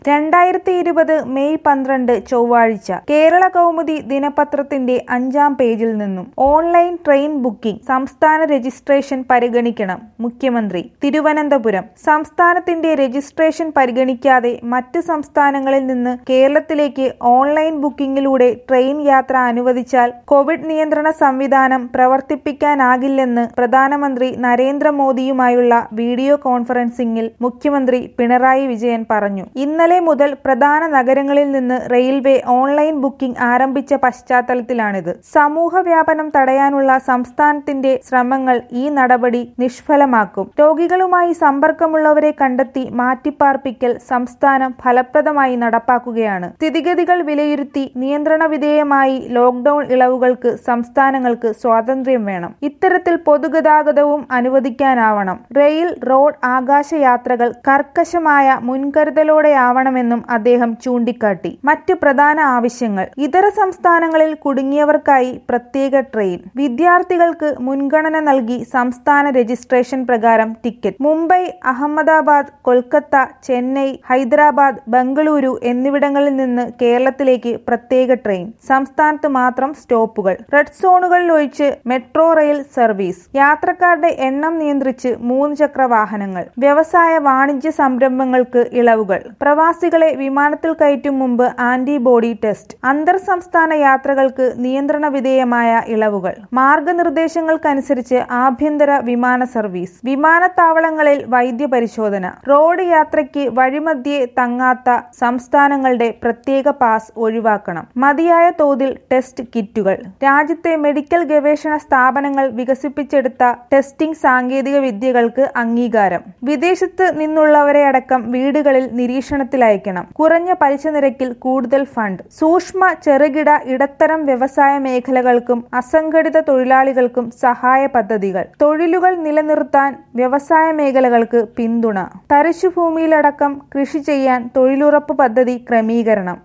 രണ്ടായിരത്തി ഇരുപത് മെയ് പന്ത്രണ്ട് ചൊവ്വാഴ്ച കേരള കൗമുദി ദിനപത്രത്തിന്റെ അഞ്ചാം പേജിൽ നിന്നും ഓൺലൈൻ ട്രെയിൻ ബുക്കിംഗ് സംസ്ഥാന രജിസ്ട്രേഷൻ പരിഗണിക്കണം മുഖ്യമന്ത്രി തിരുവനന്തപുരം സംസ്ഥാനത്തിന്റെ രജിസ്ട്രേഷൻ പരിഗണിക്കാതെ മറ്റ് സംസ്ഥാനങ്ങളിൽ നിന്ന് കേരളത്തിലേക്ക് ഓൺലൈൻ ബുക്കിംഗിലൂടെ ട്രെയിൻ യാത്ര അനുവദിച്ചാൽ കോവിഡ് നിയന്ത്രണ സംവിധാനം പ്രവർത്തിപ്പിക്കാനാകില്ലെന്ന് പ്രധാനമന്ത്രി നരേന്ദ്രമോദിയുമായുള്ള വീഡിയോ കോൺഫറൻസിംഗിൽ മുഖ്യമന്ത്രി പിണറായി വിജയൻ പറഞ്ഞു ഇന്നലെ മുതൽ പ്രധാന നഗരങ്ങളിൽ നിന്ന് റെയിൽവേ ഓൺലൈൻ ബുക്കിംഗ് ആരംഭിച്ച പശ്ചാത്തലത്തിലാണിത് സമൂഹ വ്യാപനം തടയാനുള്ള സംസ്ഥാനത്തിന്റെ ശ്രമങ്ങൾ ഈ നടപടി നിഷ്ഫലമാക്കും രോഗികളുമായി സമ്പർക്കമുള്ളവരെ കണ്ടെത്തി മാറ്റിപ്പാർപ്പിക്കൽ സംസ്ഥാനം ഫലപ്രദമായി നടപ്പാക്കുകയാണ് സ്ഥിതിഗതികൾ വിലയിരുത്തി നിയന്ത്രണ വിധേയമായി ലോക്ഡൌൺ ഇളവുകൾക്ക് സംസ്ഥാനങ്ങൾക്ക് സ്വാതന്ത്ര്യം വേണം ഇത്തരത്തിൽ പൊതുഗതാഗതവും അനുവദിക്കാനാവണം റെയിൽ റോഡ് ആകാശ യാത്രകൾ കർക്കശമായ മുൻകരുതലോടെയാവണമെന്നും അദ്ദേഹം ചൂണ്ടിക്കാട്ടി മറ്റ് പ്രധാന ആവശ്യങ്ങൾ ഇതര സംസ്ഥാനങ്ങളിൽ കുടുങ്ങിയവർക്കായി പ്രത്യേക ട്രെയിൻ വിദ്യാർത്ഥികൾക്ക് മുൻഗണന നൽകി സംസ്ഥാന രജിസ്ട്രേഷൻ പ്രകാരം ടിക്കറ്റ് മുംബൈ അഹമ്മദാബാദ് കൊൽക്കത്ത ചെന്നൈ ഹൈദരാബാദ് ബംഗളൂരു എന്നിവിടങ്ങളിൽ നിന്ന് കേരളത്തിലേക്ക് പ്രത്യേക ട്രെയിൻ സംസ്ഥാനത്ത് മാത്രം സ്റ്റോപ്പുകൾ റെഡ് സോണുകളിൽ ഒഴിച്ച് മെട്രോ റെയിൽ സർവീസ് യാത്രക്കാരുടെ എണ്ണം നിയന്ത്രിച്ച് മൂന്ന് ചക്ര വാഹനങ്ങൾ വ്യവസായ വാണിജ്യ സംരംഭങ്ങൾക്ക് ഇളവുകൾ പ്രവാസികളെ വിമാനത്തിൽ കയറ്റും മുമ്പ് ആന്റിബോഡി ടെസ്റ്റ് അന്തർ സംസ്ഥാന യാത്രകൾക്ക് നിയന്ത്രണ വിധേയമായ ഇളവുകൾ മാർഗനിർദ്ദേശങ്ങൾക്കനുസരിച്ച് ആഭ്യന്തര വിമാന സർവീസ് വിമാനത്താവളങ്ങളിൽ വൈദ്യ പരിശോധന റോഡ് യാത്രയ്ക്ക് വഴിമധ്യേ തങ്ങാത്ത സംസ്ഥാനങ്ങളുടെ പ്രത്യേക പാസ് ഒഴിവാക്കണം മതിയായ തോതിൽ ടെസ്റ്റ് കിറ്റുകൾ രാജ്യത്തെ മെഡിക്കൽ ഗവേഷണ സ്ഥാപനങ്ങൾ വികസിപ്പിച്ചെടുത്ത ടെസ്റ്റിംഗ് സാങ്കേതിക വിദ്യകൾക്ക് അംഗീകാരം വിദേശത്ത് നിന്നുള്ളവരെ അടക്കം വീടുകളിൽ നിരീക്ഷണത്തിലയക്കണം കുറഞ്ഞ പലിശ നിരക്കിൽ കൂടുതൽ ഫണ്ട് സൂക്ഷ്മ ചെറുകിട ഇടത്തരം വ്യവസായ മേഖലകൾക്കും അസംഘടിത തൊഴിലാളികൾക്കും സഹായ പദ്ധതികൾ തൊഴിലുകൾ നിലനിർത്താൻ വ്യവസായ മേഖലകൾക്ക് പിന്തുണ തരിശുഭൂമിയിലടക്കം കൃഷി ചെയ്യാൻ തൊഴിലുറപ്പ് പദ്ധതി ക്രമീകരണം